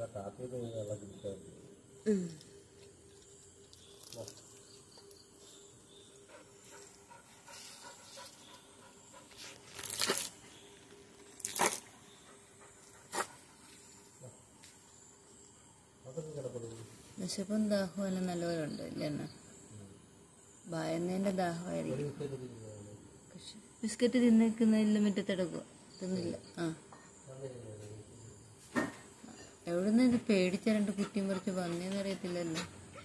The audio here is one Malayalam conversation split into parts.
താത്തിയത് വെള്ളം കുടിക്കാൻ അതൊക്കെ കിടക്കുന്നു വിശപ്പും ദാഹവും എല്ലാം നല്ലപോലെ ഉണ്ട് ഇല്ലേ അണ്ണ ഭയന്നതിന്റെ ദാഹമായിരിക്കും ബിസ്ക്കറ്റ് തിന്നിക്കുന്നതിൽ മുറ്റത്തെടുക്കുക തിന്നില്ല ആ എവിടുന്ന് ഇത് പേടിച്ച രണ്ട് കുറ്റിയും പറിച്ച് വന്നേന്ന് അറിയത്തില്ലല്ലോ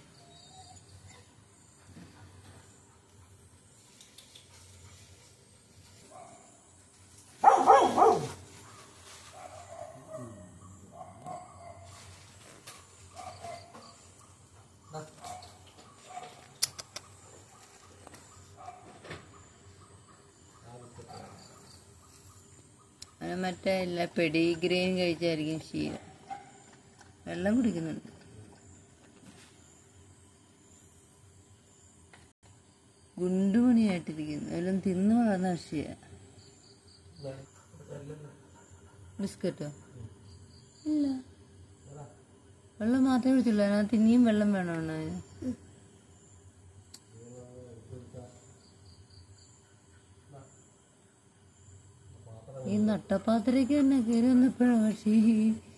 അവന് മറ്റേ ഇല്ല പെഡിഗ്രീൻ കഴിച്ചായിരിക്കും ശീലം വെള്ളം കുടിക്കുന്നുണ്ട് ഗുണ്ടുമണിയായിട്ടിരിക്കുന്നു എല്ലാം തിന്നു വളർന്ന കക്ഷിയ ബിസ്ക്കറ്റോ ഇല്ല വെള്ളം മാത്രമേ കുടിച്ചുള്ളൂ അതിനകത്ത് ഇനിയും വെള്ളം വേണമെന്ന് അതിന് ഈ നട്ടപ്പാത്രയ്ക്ക് തന്നെ കയറി വന്നപ്പോഴാണ് പക്ഷേ